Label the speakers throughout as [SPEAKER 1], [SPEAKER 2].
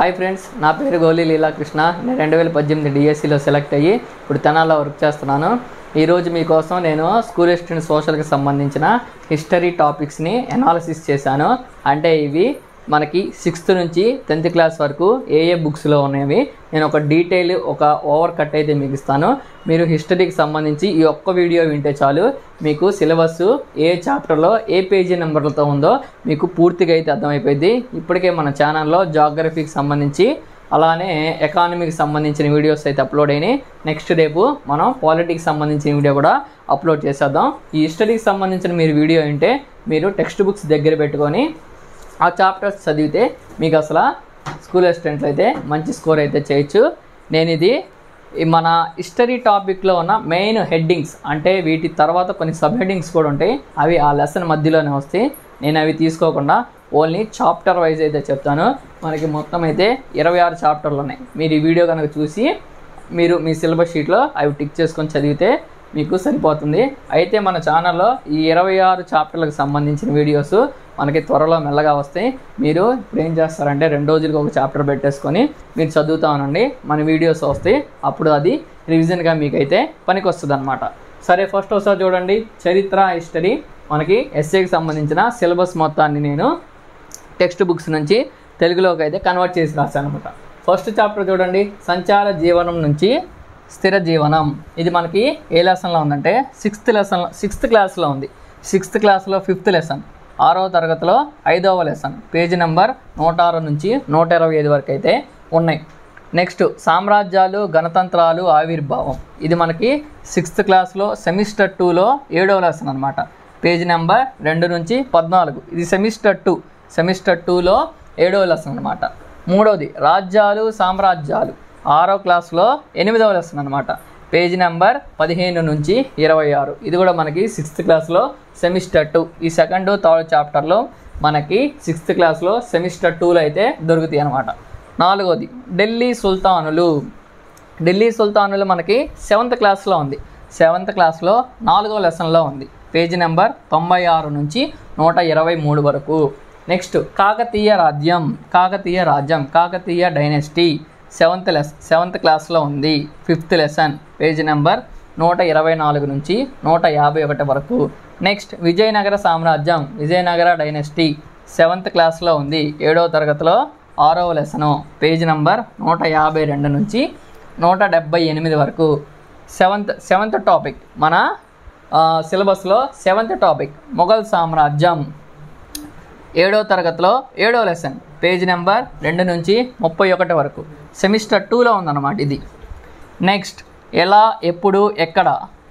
[SPEAKER 1] Hi friends నా పేరు గోలి లీలాకృష్ణ నేను రెండు వేల పద్దెనిమిది డిఎస్సిలో సెలెక్ట్ అయ్యి ఇప్పుడు తెనాల్లో వర్క్ చేస్తున్నాను ఈరోజు మీకోసం నేను స్కూల్ హిస్టరీ సోషల్కి సంబంధించిన హిస్టరీ టాపిక్స్ని ఎనాలిసిస్ చేశాను అంటే ఇవి మనకి సిక్స్త్ నుంచి టెన్త్ క్లాస్ వరకు ఏ ఏ బుక్స్లో ఉన్నవి నేను ఒక డీటెయిల్ ఒక ఓవర్ కట్ అయితే మీకు ఇస్తాను మీరు హిస్టరీకి సంబంధించి ఈ ఒక్క వీడియో వింటే చాలు మీకు సిలబస్ ఏ చాప్టర్లో ఏ పేజీ నెంబర్లతో ఉందో మీకు పూర్తిగా అయితే అర్థమైపోయింది ఇప్పటికే మన ఛానల్లో జాగ్రఫీకి సంబంధించి అలానే ఎకానమీకి సంబంధించిన వీడియోస్ అయితే అప్లోడ్ అయినాయి నెక్స్ట్ రేపు మనం పాలిటిక్స్ సంబంధించిన వీడియో కూడా అప్లోడ్ చేసేద్దాం ఈ హిస్టరీకి సంబంధించిన మీరు వీడియో వింటే మీరు టెక్స్ట్ బుక్స్ దగ్గర పెట్టుకొని ఆ చాప్టర్స్ చదివితే మీకు అసలు స్కూల్ అసిస్టెంట్లు అయితే మంచి స్కోర్ అయితే చేయొచ్చు నేను ఇది ఈ మన హిస్టరీ టాపిక్లో ఉన్న మెయిన్ హెడ్డింగ్స్ అంటే వీటి తర్వాత కొన్ని సబ్ హెడ్డింగ్స్ కూడా ఉంటాయి అవి ఆ లెసన్ మధ్యలోనే వస్తాయి నేను అవి తీసుకోకుండా ఓన్లీ చాప్టర్ వైజ్ అయితే చెప్తాను మనకి మొత్తం అయితే ఇరవై ఆరు చాప్టర్లు ఉన్నాయి మీరు ఈ వీడియో కనుక చూసి మీరు మీ సిలబస్ షీట్లో అవి టిక్ చేసుకొని చదివితే మీకు సరిపోతుంది అయితే మన ఛానల్లో ఈ ఇరవై ఆరు చాప్టర్లకు సంబంధించిన వీడియోస్ మనకి త్వరలో మెల్లగా వస్తాయి మీరు ఇప్పుడు ఏం చేస్తారంటే రెండు రోజులకి ఒక చాప్టర్ పెట్టేసుకొని మీరు చదువుతా ఉండండి మన వీడియోస్ వస్తాయి అప్పుడు అది రివిజన్గా మీకైతే పనికి వస్తుంది అనమాట సరే ఫస్ట్ ఒకసారి చూడండి చరిత్ర హిస్టరీ మనకి ఎస్ఏకి సంబంధించిన సిలబస్ మొత్తాన్ని నేను టెక్స్ట్ బుక్స్ నుంచి తెలుగులోకి అయితే కన్వర్ట్ చేసి రాశాను అనమాట ఫస్ట్ చాప్టర్ చూడండి సంచార జీవనం నుంచి స్థిర జీవనం ఇది మనకి ఏ లెసన్లో ఉందంటే సిక్స్త్ లెసన్ సిక్స్త్ క్లాస్లో ఉంది సిక్స్త్ క్లాస్లో ఫిఫ్త్ లెసన్ ఆరవ తరగతిలో ఐదవ లెసన్ పేజీ నెంబర్ నూట ఆరు నుంచి నూట ఇరవై ఐదు వరకు అయితే ఉన్నాయి నెక్స్ట్ సామ్రాజ్యాలు గణతంత్రాలు ఆవిర్భావం ఇది మనకి సిక్స్త్ క్లాస్లో సెమిస్టర్ టూలో ఏడవ లెసన్ అనమాట పేజ్ నెంబర్ రెండు నుంచి పద్నాలుగు ఇది సెమిస్టర్ టూ సెమిస్టర్ టూలో ఏడవ లెసన్ అనమాట మూడవది రాజ్యాలు సామ్రాజ్యాలు ఆరో క్లాస్లో ఎనిమిదవ లెసన్ అనమాట పేజ్ నెంబర్ పదిహేను నుంచి ఇరవై ఆరు ఇది కూడా మనకి సిక్స్త్ క్లాస్లో సెమిస్టర్ టూ ఈ సెకండ్ థర్డ్ చాప్టర్లో మనకి సిక్స్త్ క్లాస్లో సెమిస్టర్ టూలో అయితే దొరుకుతాయి అనమాట నాలుగోది ఢిల్లీ సుల్తానులు ఢిల్లీ సుల్తానులు మనకి సెవెంత్ క్లాస్లో ఉంది సెవెంత్ క్లాస్లో నాలుగో లెసన్లో ఉంది పేజీ నెంబర్ తొంభై ఆరు నుంచి నూట ఇరవై మూడు వరకు నెక్స్ట్ కాకతీయ రాజ్యం కాకతీయ రాజ్యం కాకతీయ డైనెస్టీ సెవెంత్ లెస్ సెవెంత్ క్లాస్లో ఉంది ఫిఫ్త్ లెసన్ పేజీ నెంబర్ నూట ఇరవై నాలుగు నుంచి నూట యాభై ఒకటి వరకు నెక్స్ట్ విజయనగర సామ్రాజ్యం విజయనగర డైనెస్టీ సెవెంత్ క్లాస్లో ఉంది ఏడవ తరగతిలో ఆరవ లెసను పేజ్ నంబర్ నూట యాభై రెండు నుంచి నూట డెబ్బై ఎనిమిది వరకు సెవెంత్ సెవెంత్ టాపిక్ మన సిలబస్లో సెవెంత్ టాపిక్ మొఘల్ సామ్రాజ్యం ఏడో తరగతిలో ఏడో లెసన్ పేజ్ నెంబర్ రెండు నుంచి ముప్పై ఒకటి వరకు సెమిస్టర్ టూలో ఉందన్నమాట ఇది నెక్స్ట్ ఎలా ఎప్పుడు ఎక్కడ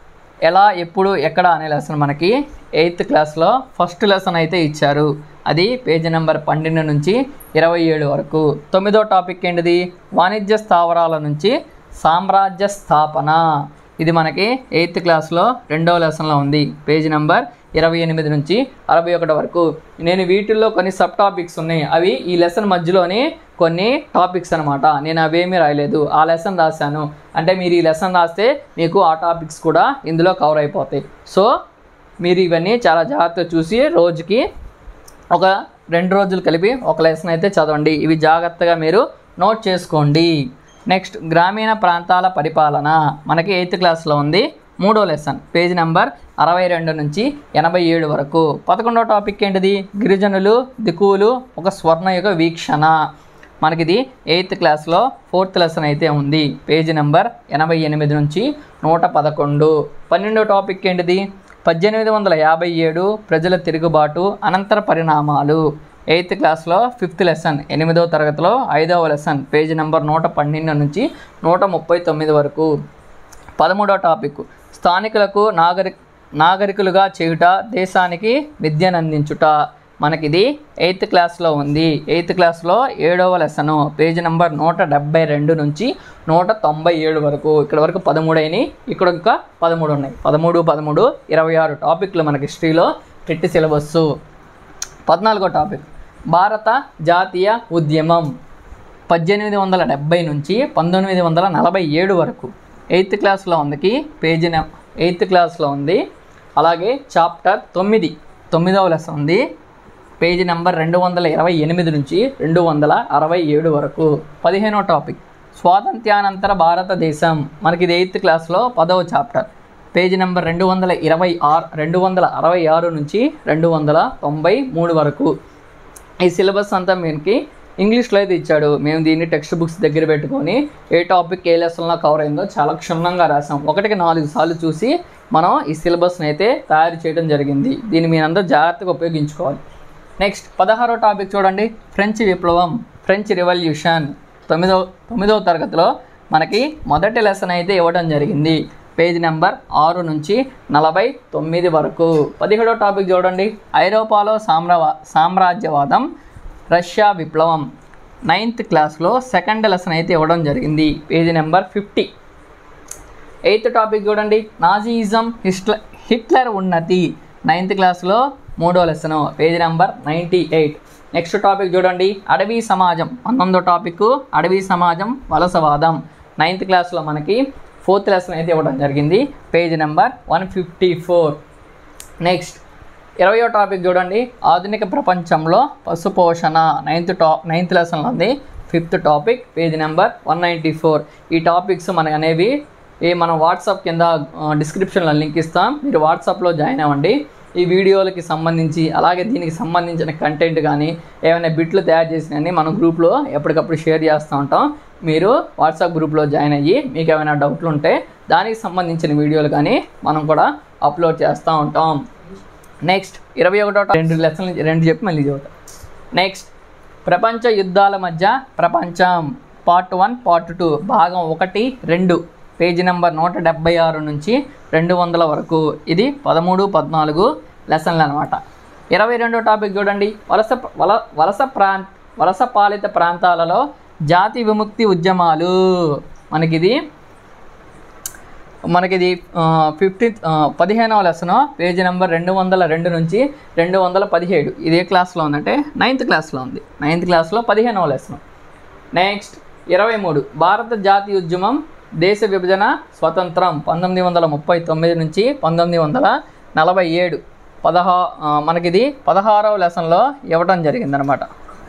[SPEAKER 1] ఎలా ఎప్పుడు ఎక్కడ అనే లెసన్ మనకి ఎయిత్ క్లాస్లో ఫస్ట్ లెసన్ అయితే ఇచ్చారు అది పేజీ నెంబర్ పన్నెండు నుంచి ఇరవై ఏడు వరకు తొమ్మిదో టాపిక్ ఏంటిది వాణిజ్య స్థావరాల నుంచి సామ్రాజ్య స్థాపన ఇది మనకి ఎయిత్ క్లాస్లో రెండవ లెసన్లో ఉంది పేజీ నెంబర్ ఇరవై ఎనిమిది నుంచి అరవై ఒకటి వరకు నేను వీటిల్లో కొన్ని సబ్ టాపిక్స్ ఉన్నాయి అవి ఈ లెసన్ మధ్యలోనే కొన్ని టాపిక్స్ అనమాట నేను అవేమీ రాయలేదు ఆ లెసన్ రాశాను అంటే మీరు ఈ లెసన్ రాస్తే మీకు ఆ టాపిక్స్ కూడా ఇందులో కవర్ అయిపోతాయి సో మీరు ఇవన్నీ చాలా జాగ్రత్తగా చూసి రోజుకి ఒక రెండు రోజులు కలిపి ఒక లెసన్ అయితే చదవండి ఇవి జాగ్రత్తగా మీరు నోట్ చేసుకోండి నెక్స్ట్ గ్రామీణ ప్రాంతాల పరిపాలన మనకి ఎయిత్ క్లాస్లో ఉంది మూడో లెసన్ పేజ్ నెంబర్ అరవై రెండు నుంచి ఎనభై ఏడు వరకు పదకొండో టాపిక్ ఏంటిది గిరిజనులు దిక్కువులు ఒక స్వర్ణయుగ వీక్షణ మనకిది ఎయిత్ క్లాస్లో ఫోర్త్ లెసన్ అయితే ఉంది పేజ్ నెంబర్ ఎనభై ఎనిమిది నుంచి నూట పదకొండు పన్నెండో టాపిక్ ఏంటిది పద్దెనిమిది వందల యాభై ఏడు ప్రజల తిరుగుబాటు అనంతర పరిణామాలు ఎయిత్ క్లాస్లో ఫిఫ్త్ లెసన్ ఎనిమిదవ తరగతిలో ఐదవ లెసన్ పేజ్ నెంబర్ నూట పన్నెండు నుంచి నూట ముప్పై తొమ్మిది వరకు పదమూడవ టాపిక్ స్థానికులకు నాగరి నాగరికులుగా చేయుట దేశానికి విద్యనందించుట మనకిది ఎయిత్ క్లాస్లో ఉంది ఎయిత్ క్లాస్లో ఏడవ లెసను పేజ్ నెంబర్ నూట డెబ్బై రెండు నుంచి నూట తొంభై ఏడు వరకు ఇక్కడ వరకు పదమూడు అయినాయి ఇక్కడ ఇంకా పదమూడు ఉన్నాయి పదమూడు పదమూడు ఇరవై ఆరు టాపిక్లు మనకి హిస్టరీలో టెట్ సిలబస్సు పద్నాలుగో టాపిక్ భారత జాతీయ ఉద్యమం పద్దెనిమిది వందల డెబ్బై నుంచి పంతొమ్మిది వందల నలభై ఏడు వరకు ఎయిత్ క్లాస్లో ఉందికి పేజీ నెం ఎయిత్ క్లాస్లో ఉంది అలాగే చాప్టర్ తొమ్మిది తొమ్మిదవ లెసన్ ఉంది పేజీ నెంబర్ రెండు వందల ఇరవై ఎనిమిది నుంచి రెండు వందల అరవై ఏడు వరకు పదిహేనో టాపిక్ స్వాతంత్ర్యానంతర భారతదేశం మనకి ఇది ఎయిత్ క్లాస్లో పదవ చాప్టర్ పేజీ నెంబర్ రెండు వందల ఇరవై ఆరు రెండు వందల అరవై ఆరు నుంచి రెండు వందల తొంభై మూడు వరకు ఈ సిలబస్ అంతా మనకి ఇంగ్లీష్లో అయితే ఇచ్చాడు మేము దీన్ని టెక్స్ట్ బుక్స్ దగ్గర పెట్టుకొని ఏ టాపిక్ ఏ లెసన్లో కవర్ అయిందో చాలా క్షుణ్ణంగా రాసాం ఒకటికి నాలుగు సార్లు చూసి మనం ఈ సిలబస్ని అయితే తయారు చేయడం జరిగింది దీన్ని మీరందరూ జాగ్రత్తగా ఉపయోగించుకోవాలి నెక్స్ట్ పదహారో టాపిక్ చూడండి ఫ్రెంచ్ విప్లవం ఫ్రెంచ్ రెవల్యూషన్ తొమ్మిదో తొమ్మిదవ తరగతిలో మనకి మొదటి లెసన్ అయితే ఇవ్వడం జరిగింది పేజ్ నెంబర్ ఆరు నుంచి నలభై తొమ్మిది వరకు పదిహేడో టాపిక్ చూడండి ఐరోపాలో సామ్రావా సామ్రాజ్యవాదం రష్యా విప్లవం నైన్త్ క్లాస్లో సెకండ్ లెసన్ అయితే ఇవ్వడం జరిగింది page number fifty eight topic చూడండి నాజీయిజం హిట్లర్ హిట్లర్ ఉన్నతి నైన్త్ క్లాస్లో మూడో lesson page number ninety eight next topic చూడండి అడవి సమాజం పంతొమ్మిదో టాపిక్ అడవి సమాజం వలసవాదం నైన్త్ క్లాస్లో మనకి ఫోర్త్ లెసన్ అయితే ఇవ్వడం జరిగింది page number one fifty four next ఇరవయో టాపిక్ చూడండి ఆధునిక ప్రపంచంలో పశుపోషణ నైన్త్ టా నైన్త్ లెసన్లో ఉంది fifth topic page number one ninety four ఈ టాపిక్స్ మనకు అనేవి ఈ మనం వాట్సాప్ కింద డిస్క్రిప్షన్లో లింక్ ఇస్తాం మీరు వాట్సాప్లో జాయిన్ అవ్వండి ఈ వీడియోలకి సంబంధించి అలాగే దీనికి సంబంధించిన కంటెంట్ కానీ ఏమైనా బిట్లు తయారు చేసినవి మనం గ్రూప్లో ఎప్పటికప్పుడు షేర్ చేస్తూ ఉంటాం మీరు వాట్సాప్ గ్రూప్లో జాయిన్ అయ్యి మీకు ఏమైనా డౌట్లు ఉంటే దానికి సంబంధించిన వీడియోలు కానీ మనం కూడా అప్లోడ్ చేస్తూ ఉంటాం నెక్స్ట్ ఇరవై ఒకటో ట- రెండు లెసన్లు రెండు చెప్పి మళ్ళీ చదువుతా నెక్స్ట్ ప్రపంచ యుద్ధాల మధ్య ప్రపంచం పార్ట్ వన్ పార్ట్ టూ భాగం ఒకటి రెండు పేజీ నెంబర్ నూట డెబ్బై ఆరు నుంచి రెండు వందల వరకు ఇది పదమూడు పద్నాలుగు లెసన్లు అనమాట ఇరవై రెండో టాపిక్ చూడండి వలస వల వలస ప్రాంత వలస పాలిత ప్రాంతాలలో జాతి విముక్తి ఉద్యమాలు మనకిది మనకిది ఫిఫ్టీన్త్ పదిహేనవ లెసన్ పేజీ నెంబర్ రెండు వందల రెండు నుంచి రెండు వందల పదిహేడు ఇది ఏ క్లాస్లో ఉందంటే నైన్త్ క్లాస్లో ఉంది నైన్త్ క్లాస్లో పదిహేనవ లెసన్ నెక్స్ట్ ఇరవై మూడు భారత జాతీయ ఉద్యమం దేశ విభజన స్వతంత్రం పంతొమ్మిది వందల ముప్పై తొమ్మిది నుంచి పంతొమ్మిది వందల నలభై ఏడు పదహా ఆ, మనకిది పదహారవ లెసన్లో ఇవ్వడం జరిగిందనమాట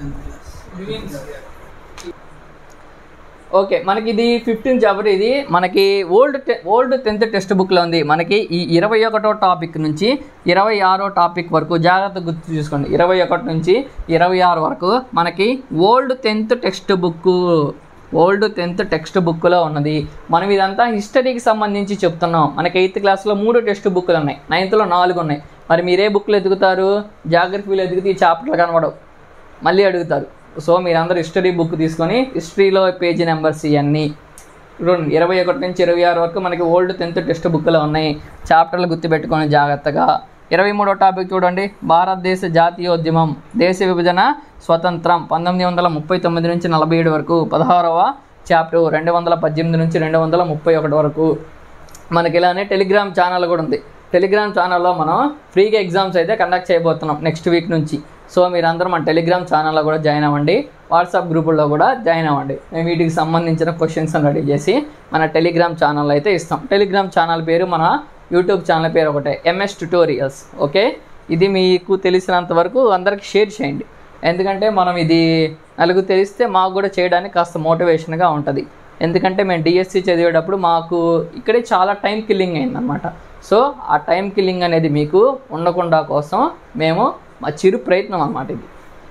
[SPEAKER 1] ఓకే మనకి ఇది ఫిఫ్టీన్ చాప్టర్ ఇది మనకి ఓల్డ్ టె ఓల్డ్ టెన్త్ టెక్స్ట్ బుక్లో ఉంది మనకి ఈ ఇరవై ఒకటో టాపిక్ నుంచి ఇరవై ఆరో టాపిక్ వరకు జాగ్రత్త గుర్తు చూసుకోండి ఇరవై ఒకటి నుంచి ఇరవై ఆరు వరకు మనకి old tenth text book old tenth text బుక్లో ఉన్నది మనం ఇదంతా హిస్టరీకి సంబంధించి చెప్తున్నాం మనకి ఎయిత్ క్లాస్లో మూడు టెక్స్ట్ బుక్లు ఉన్నాయి నైన్త్లో నాలుగు ఉన్నాయి మరి మీరే బుక్లు ఎదుగుతారు జాగ్రఫీలో ఎదిగితే ఈ చాప్టర్లు కనబడవు మళ్ళీ అడుగుతారు సో మీరందరూ హిస్టరీ బుక్ తీసుకొని హిస్టరీలో పేజీ నెంబర్స్ ఇవన్నీ చూడండి ఇరవై ఒకటి నుంచి ఇరవై ఆరు వరకు మనకి ఓల్డ్ టెన్త్ టెక్స్ట్ బుక్లో ఉన్నాయి చాప్టర్లు గుర్తుపెట్టుకొని జాగ్రత్తగా ఇరవై మూడో టాపిక్ చూడండి భారతదేశ జాతీయోద్యమం దేశ విభజన స్వతంత్రం పంతొమ్మిది వందల ముప్పై తొమ్మిది నుంచి నలభై ఏడు వరకు పదహారవ చాప్టర్ రెండు వందల పద్దెనిమిది నుంచి రెండు వందల ముప్పై ఒకటి వరకు మనకి ఇలానే టెలిగ్రామ్ ఛానల్ కూడా ఉంది టెలిగ్రామ్ ఛానల్లో మనం ఫ్రీగా ఎగ్జామ్స్ అయితే కండక్ట్ చేయబోతున్నాం నెక్స్ట్ వీక్ నుంచి సో మీరందరూ మన టెలిగ్రామ్ ఛానల్లో కూడా జాయిన్ అవ్వండి వాట్సాప్ గ్రూపుల్లో కూడా జాయిన్ అవ్వండి మేము వీటికి సంబంధించిన క్వశ్చన్స్ రెడీ చేసి మన టెలిగ్రామ్ ఛానల్ అయితే ఇస్తాం టెలిగ్రామ్ ఛానల్ పేరు మన యూట్యూబ్ ఛానల్ పేరు ఒకటే ఎంఎస్ ట్యుటోరియల్స్ ఓకే ఇది మీకు తెలిసినంత వరకు అందరికి షేర్ చేయండి ఎందుకంటే మనం ఇది నలుగురు తెలిస్తే మాకు కూడా చేయడానికి కాస్త మోటివేషన్గా ఉంటుంది ఎందుకంటే మేము డిఎస్సి చదివేటప్పుడు మాకు ఇక్కడే చాలా టైం కిల్లింగ్ అయిందనమాట సో ఆ టైం కిల్లింగ్ అనేది మీకు ఉండకుండా కోసం మేము మా చిరు ప్రయత్నం అన్నమాట ఇది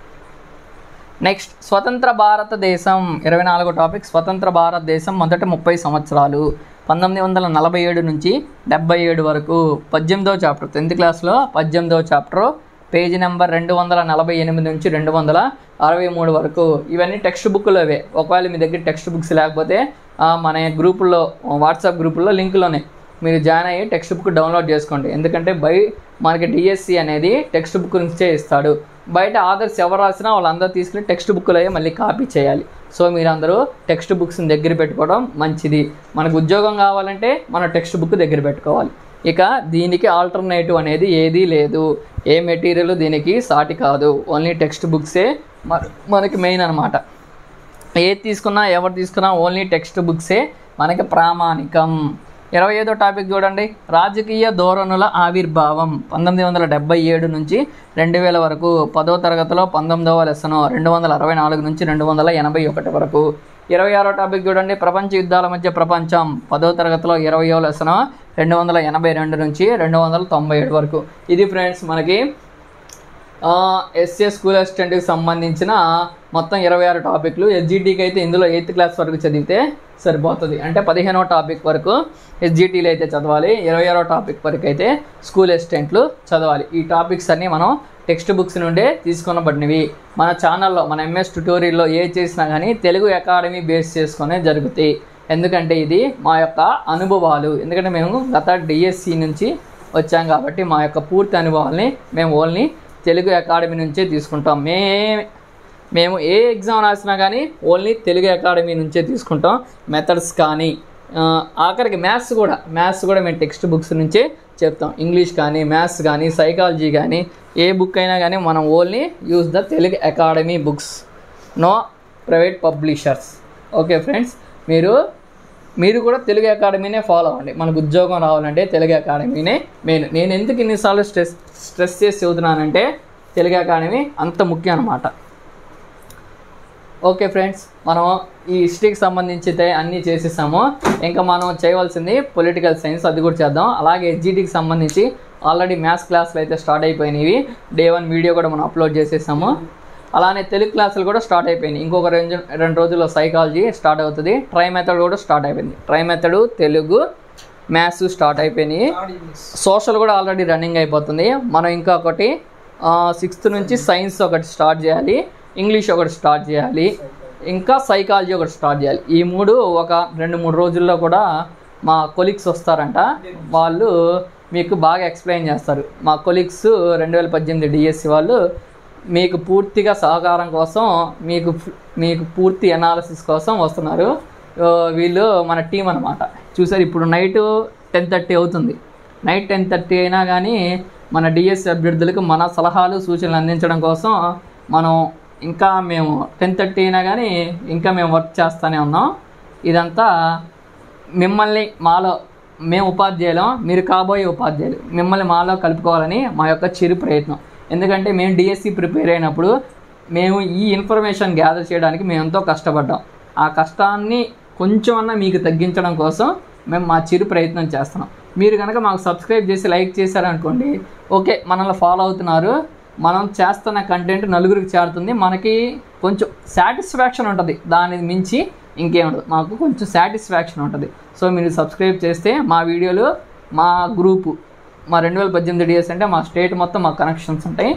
[SPEAKER 1] నెక్స్ట్ స్వతంత్ర భారతదేశం ఇరవై నాలుగో టాపిక్ స్వతంత్ర భారతదేశం మొదట ముప్పై సంవత్సరాలు పంతొమ్మిది వందల నలభై ఏడు నుంచి డెబ్బై ఏడు వరకు పద్దెనిమిదో చాప్టర్ టెన్త్ క్లాస్లో పద్దెనిమిదో చాప్టర్ పేజీ నెంబర్ రెండు వందల నలభై ఎనిమిది నుంచి రెండు వందల అరవై మూడు వరకు ఇవన్నీ టెక్స్ట్ బుక్లోవే ఒకవేళ మీ దగ్గర టెక్స్ట్ బుక్స్ లేకపోతే ఆ, మన గ్రూపుల్లో వాట్సాప్ గ్రూపుల్లో లింకులోనే మీరు జాయిన్ అయ్యి టెక్స్ట్ బుక్ డౌన్లోడ్ చేసుకోండి ఎందుకంటే బై మనకి డిఎస్సి అనేది టెక్స్ట్ బుక్ నుంచే ఇస్తాడు బయట ఆదర్స్ ఎవరు రాసినా వాళ్ళందరూ తీసుకుని టెక్స్ట్ బుక్లో మళ్ళీ కాపీ చేయాలి సో మీరందరూ టెక్స్ట్ బుక్స్ని దగ్గర పెట్టుకోవడం మంచిది మనకు ఉద్యోగం కావాలంటే మన టెక్స్ట్ బుక్ దగ్గర పెట్టుకోవాలి ఇక దీనికి ఆల్టర్నేటివ్ అనేది ఏదీ లేదు ఏ మెటీరియల్ దీనికి సాటి కాదు ఓన్లీ టెక్స్ట్ బుక్సే మ- మనకి మెయిన్ అనమాట ఏది తీసుకున్నా ఎవరు తీసుకున్నా ఓన్లీ టెక్స్ట్ బుక్సే మనకి ప్రామాణికం ఇరవై ఐదో టాపిక్ చూడండి రాజకీయ ధోరణుల ఆవిర్భావం పంతొమ్మిది వందల డెబ్బై ఏడు నుంచి రెండు వేల వరకు పదో తరగతిలో పంతొమ్మిదవ లెసను రెండు వందల అరవై నాలుగు నుంచి రెండు వందల ఎనభై ఒకటి వరకు ఇరవై ఆరో టాపిక్ చూడండి ప్రపంచ యుద్ధాల మధ్య ప్రపంచం పదో తరగతిలో ఇరవయో లెసను రెండు వందల ఎనభై రెండు నుంచి రెండు వందల తొంభై ఏడు వరకు ఇది ఫ్రెండ్స్ మనకి ఎస్ఏ స్కూల్ అసిస్టెంట్కి సంబంధించిన మొత్తం ఇరవై ఆరు టాపిక్లు ఎస్జిటికి అయితే ఇందులో ఎయిత్ క్లాస్ వరకు చదివితే సరిపోతుంది అంటే పదిహేనో టాపిక్ వరకు ఎస్జిటీలో అయితే చదవాలి ఇరవై ఆరో టాపిక్ వరకు అయితే స్కూల్ అసిస్టెంట్లు చదవాలి ఈ టాపిక్స్ అన్నీ మనం టెక్స్ట్ బుక్స్ నుండే తీసుకునబడినవి మన ఛానల్లో మన ఎంఎస్ ట్యూటోరియల్లో ఏ చేసినా కానీ తెలుగు అకాడమీ బేస్ చేసుకునే జరుగుతాయి ఎందుకంటే ఇది మా యొక్క అనుభవాలు ఎందుకంటే మేము గత డిఎస్సి నుంచి వచ్చాం కాబట్టి మా యొక్క పూర్తి అనుభవాల్ని మేము ఓన్లీ తెలుగు అకాడమీ నుంచే తీసుకుంటాం మే మేము ఏ ఎగ్జామ్ రాసినా కానీ ఓన్లీ తెలుగు అకాడమీ నుంచే తీసుకుంటాం మెథడ్స్ కానీ ఆ, ఆఖరికి మ్యాథ్స్ కూడా మ్యాథ్స్ కూడా మేము టెక్స్ట్ బుక్స్ నుంచే చెప్తాం ఇంగ్లీష్ కానీ మ్యాథ్స్ కానీ సైకాలజీ కానీ ఏ బుక్ అయినా కానీ మనం only use the Telugu Academy books no private publishers okay friends మీరు మీరు కూడా తెలుగు అకాడమీనే ఫాలో అవ్వండి మనకు ఉద్యోగం రావాలంటే తెలుగు అకాడమీనే మెయిన్ నేను ఎందుకు ఇన్నిసార్లు స్ట్రెస్ స్ట్రెస్ చేసి చదువుతున్నానంటే తెలుగు అకాడమీ అంత ముఖ్యం అనమాట ఓకే ఫ్రెండ్స్ మనం ఈ హిస్టరీకి సంబంధించి అయితే అన్నీ చేసేసాము ఇంకా మనం చేయవలసింది పొలిటికల్ సైన్స్ అది కూడా చేద్దాం అలాగే ఎస్జిటికి సంబంధించి ఆల్రెడీ మ్యాథ్స్ క్లాసులు అయితే స్టార్ట్ అయిపోయినవి డే వన్ వీడియో కూడా మనం అప్లోడ్ చేసేసాము అలానే తెలుగు క్లాసులు కూడా స్టార్ట్ అయిపోయినాయి ఇంకొక రెండు రెండు రోజుల్లో సైకాలజీ స్టార్ట్ అవుతుంది ట్రై మెథడ్ కూడా స్టార్ట్ అయిపోయింది tri method Telugu maths start అయిపోయినాయి సోషల్ కూడా ఆల్రెడీ రన్నింగ్ అయిపోతుంది మనం ఇంకా ఒకటి సిక్స్త్ నుంచి సైన్స్ ఒకటి స్టార్ట్ చేయాలి ఇంగ్లీష్ ఒకటి స్టార్ట్ చేయాలి ఇంకా సైకాలజీ ఒకటి స్టార్ట్ చేయాలి ఈ మూడు ఒక రెండు మూడు రోజుల్లో కూడా మా కొలీగ్స్ వస్తారంట వాళ్ళు మీకు బాగా ఎక్స్ప్లెయిన్ చేస్తారు మా కొలీగ్స్ రెండు వేల పద్దెనిమిది డిఎస్సి వాళ్ళు మీకు పూర్తిగా సహకారం కోసం మీకు మీకు పూర్తి అనాలిసిస్ కోసం వస్తున్నారు ఆ, వీళ్ళు మన టీం అనమాట చూసారు ఇప్పుడు నైట్ టెన్ థర్టీ అవుతుంది నైట్ టెన్ థర్టీ అయినా కానీ మన డిఎస్సి అభ్యర్థులకు మన సలహాలు సూచనలు అందించడం కోసం మనం ఇంకా మేము టెన్ థర్టీ అయినా కానీ ఇంకా మేము వర్క్ చేస్తూనే ఉన్నాం ఇదంతా మిమ్మల్ని మాలో మేము ఉపాధ్యాయులం మీరు కాబోయే ఉపాధ్యాయులు మిమ్మల్ని మాలో కలుపుకోవాలని మా యొక్క చిరు ప్రయత్నం ఎందుకంటే మేము డిఎస్సి ప్రిపేర్ అయినప్పుడు మేము ఈ ఇన్ఫర్మేషన్ గ్యాదర్ చేయడానికి మేము ఎంతో కష్టపడ్డాం ఆ కష్టాన్ని కొంచెమన్నా మీకు తగ్గించడం కోసం మేము మా చిరు ప్రయత్నం చేస్తున్నాం మీరు కనుక మాకు సబ్స్క్రైబ్ చేసి లైక్ చేశారనుకోండి ఓకే మనల్ని ఫాలో అవుతున్నారు మనం చేస్తున్న కంటెంట్ నలుగురికి చేరుతుంది మనకి కొంచెం సాటిస్ఫాక్షన్ ఉంటుంది దాని మించి ఇంకేముండదు మాకు కొంచెం సాటిస్ఫాక్షన్ ఉంటుంది సో మీరు సబ్స్క్రైబ్ చేస్తే మా వీడియోలు మా గ్రూపు మా రెండు వేల పద్దెనిమిది డిఎస్ అంటే మా స్టేట్ మొత్తం మా కనెక్షన్స్ ఉంటాయి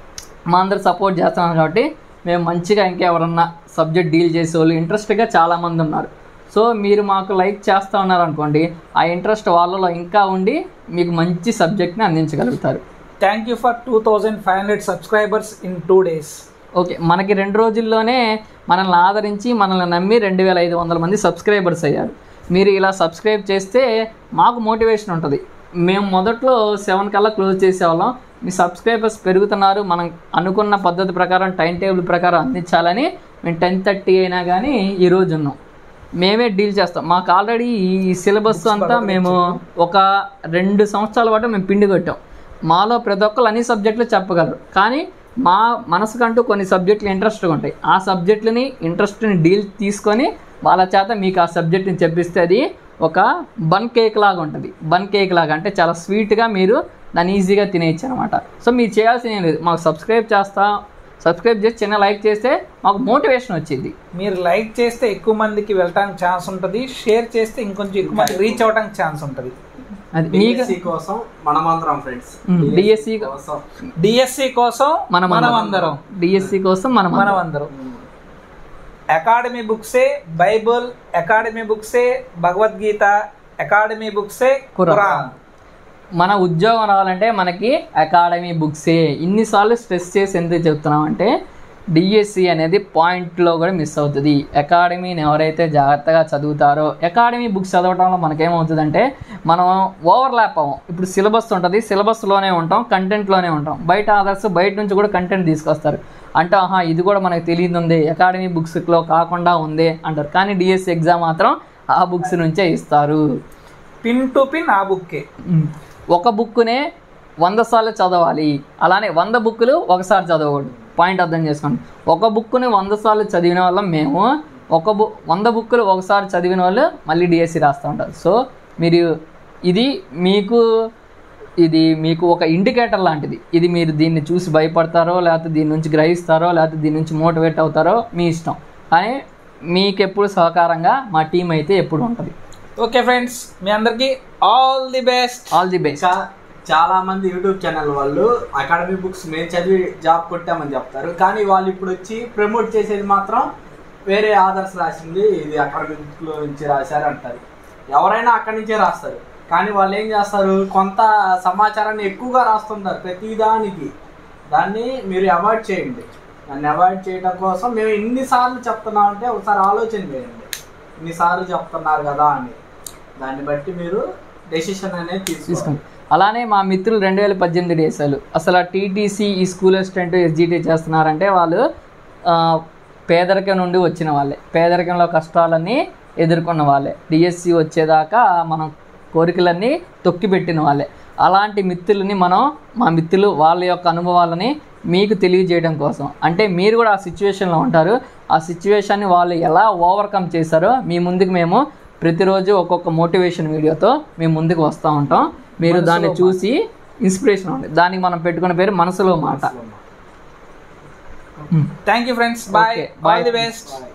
[SPEAKER 1] మా అందరు సపోర్ట్ చేస్తున్నాం కాబట్టి మేము మంచిగా ఇంకెవరన్నా సబ్జెక్ట్ డీల్ చేసే వాళ్ళు ఇంట్రెస్ట్గా చాలామంది ఉన్నారు సో మీరు మాకు లైక్ చేస్తూ ఉన్నారనుకోండి ఆ ఇంట్రెస్ట్ వాళ్ళలో ఇంకా ఉండి మీకు మంచి సబ్జెక్ట్ని అందించగలుగుతారు
[SPEAKER 2] thank you for two thousand five hundred subscribers in two days
[SPEAKER 1] okay మనకి రెండు రోజుల్లోనే మనల్ని ఆదరించి మనల్ని నమ్మి రెండు వేల ఐదు వందల మంది సబ్స్క్రైబర్స్ అయ్యారు మీరు ఇలా సబ్స్క్రైబ్ చేస్తే మాకు మోటివేషన్ ఉంటుంది మేము మొదట్లో సెవెన్ కల్లా క్లోజ్ చేసేవాళ్ళం మీ సబ్స్క్రైబర్స్ పెరుగుతున్నారు మనం అనుకున్న పద్ధతి ప్రకారం టైం టేబుల్ ప్రకారం అందించాలని మేము టెన్ థర్టీ అయినా కానీ ఈరోజు ఉన్నాం మేమే డీల్ చేస్తాం మాకు ఆల్రెడీ ఈ సిలబస్ అంతా మేము ఒక రెండు సంవత్సరాల పాటు మేము పిండి కొట్టాం మాలో ప్రతి ఒక్కరు అన్ని సబ్జెక్టులు చెప్పగలరు కానీ మా మనసుకంటూ కొన్ని సబ్జెక్టులు ఇంట్రెస్ట్గా ఉంటాయి ఆ సబ్జెక్టులని ఇంట్రెస్ట్ని డీల్ తీసుకొని వాళ్ళ చేత మీకు ఆ సబ్జెక్ట్ని చెప్పిస్తే అది ఒక బన్ కేక్ లాగా ఉంటుంది బన్ కేక్ లాగా అంటే చాలా స్వీట్గా మీరు దాన్ని ఈజీగా తినేయచ్చు అనమాట సో మీరు చేయాల్సిన ఏం లేదు మాకు సబ్స్క్రైబ్ చేస్తా సబ్స్క్రైబ్ చేసి చిన్న లైక్ చేస్తే మాకు మోటివేషన్ వచ్చింది
[SPEAKER 2] మీరు లైక్ చేస్తే ఎక్కువ మందికి వెళ్ళడానికి ఛాన్స్ ఉంటుంది షేర్ చేస్తే ఇంకొంచెం ఎక్కువ మంది రీచ్ అవడానికి ఛాన్స్ ఉంటుంది
[SPEAKER 1] అది మీకు
[SPEAKER 3] డిఎస్సి కోసం మనమందరం ఫ్రెండ్స్
[SPEAKER 1] ఉమ్, DSC
[SPEAKER 3] కోసం
[SPEAKER 2] డిఎస్సి కోసం
[SPEAKER 1] మనం
[SPEAKER 2] మనం అందరం
[SPEAKER 1] డిఎస్సి కోసం మనం
[SPEAKER 2] మనం అందరం అకాడమీ బుక్సే బైబుల్ అకాడమీ బుక్సే భగవద్గీత అకాడమీ బుక్సే
[SPEAKER 1] ఖురాన్.
[SPEAKER 2] ఖురాన్
[SPEAKER 1] మన ఉద్యోగం రావాలంటే మనకి అకాడమీ బుక్సే ఇన్నిసార్లు స్ట్రెస్ చేసి ఎందుకు చెప్తున్నాం అంటే డిఎస్సి అనేది పాయింట్లో కూడా మిస్ అవుతుంది అకాడమీని ఎవరైతే జాగ్రత్తగా చదువుతారో అకాడమీ బుక్స్ చదవడంలో మనకేమవుతుందంటే మనం ఓవర్లాప్ అవ్వం ఇప్పుడు సిలబస్ ఉంటుంది సిలబస్లోనే ఉంటాం కంటెంట్లోనే ఉంటాం బయట ఆదర్స్ బయట నుంచి కూడా కంటెంట్ తీసుకొస్తారు అంటే ఆహా ఇది కూడా మనకు తెలియదు ఉంది అకాడమీ బుక్స్లో కాకుండా ఉంది అంటారు కానీ డిఎస్సి ఎగ్జామ్ మాత్రం ఆ బుక్స్ నుంచే ఇస్తారు
[SPEAKER 2] పిన్ టు పిన్ ఆ బుక్కే
[SPEAKER 1] ఒక బుక్కునే వంద సార్లు చదవాలి అలానే వంద బుక్కులు ఒకసారి చదవకూడదు పాయింట్ అర్థం చేసుకోండి ఒక బుక్కుని వంద సార్లు చదివిన వాళ్ళం మేము ఒక బు వంద బుక్కులు ఒకసారి చదివిన వాళ్ళు మళ్ళీ డిఎస్సి రాస్తూ ఉంటారు సో మీరు ఇది మీకు ఇది మీకు ఒక ఇండికేటర్ లాంటిది ఇది మీరు దీన్ని చూసి భయపడతారో లేకపోతే దీని నుంచి గ్రహిస్తారో లేకపోతే దీని నుంచి మోటివేట్ అవుతారో మీ ఇష్టం కానీ మీకు ఎప్పుడు సహకారంగా మా టీం అయితే ఎప్పుడు ఉంటుంది
[SPEAKER 2] ఓకే ఫ్రెండ్స్ మీ అందరికి all the best
[SPEAKER 1] all the best
[SPEAKER 3] ఇంకా చాలా మంది యూట్యూబ్ ఛానల్ వాళ్ళు అకాడమీ బుక్స్ మేము చదివి జాబ్ కొట్టామని చెప్తారు కానీ వాళ్ళు ఇప్పుడు వచ్చి ప్రమోట్ చేసేది మాత్రం వేరే ఆదర్స్ రాసింది ఇది అకాడమీ బుక్ లో నుంచి రాశారు అంటారు ఎవరైనా అక్కడి నుంచే రాస్తారు కానీ వాళ్ళు ఏం చేస్తారు కొంత సమాచారాన్ని ఎక్కువగా రాస్తుంటారు ప్రతిదానికి దాన్ని మీరు అవాయిడ్ చేయండి దాన్ని అవాయిడ్ చేయడం కోసం మేము ఇన్నిసార్లు చెప్తున్నామంటే ఒకసారి ఆలోచన చేయండి ఇన్నిసార్లు చెప్తున్నారు కదా అని దాన్ని బట్టి మీరు డెసిషన్ అనేది తీసుకోండి
[SPEAKER 1] తీసుకోండి అలానే మా మిత్రులు రెండు వేల పద్దెనిమిది డేసాలు అసలు టీటీసీ ఈ స్కూల్ అసిస్టెంట్ ఎస్జిటి చేస్తున్నారంటే వాళ్ళు ఆ, పేదరికం నుండి వచ్చిన వాళ్ళే పేదరికంలో కష్టాలన్నీ ఎదుర్కొన్న వాళ్ళే డిఎస్సి వచ్చేదాకా మనం కోరికలన్నీ తొక్కిపెట్టిన వాళ్ళే అలాంటి మిత్రులని మనం మా మిత్రులు వాళ్ళ యొక్క అనుభవాలని మీకు తెలియజేయడం కోసం అంటే మీరు కూడా ఆ సిచ్యువేషన్లో ఉంటారు ఆ సిచ్యువేషన్ని వాళ్ళు ఎలా ఓవర్కమ్ చేశారో మీ ముందుకు మేము ప్రతిరోజు ఒక్కొక్క మోటివేషన్ వీడియోతో మేము ముందుకు వస్తూ ఉంటాం మీరు దాన్ని చూసి ఇన్స్పిరేషన్ ఉంది దానికి మనం పెట్టుకున్న పేరు మనసులో మాట
[SPEAKER 2] thank you friends bye
[SPEAKER 1] Okay, bye.
[SPEAKER 2] All the best
[SPEAKER 3] Bye.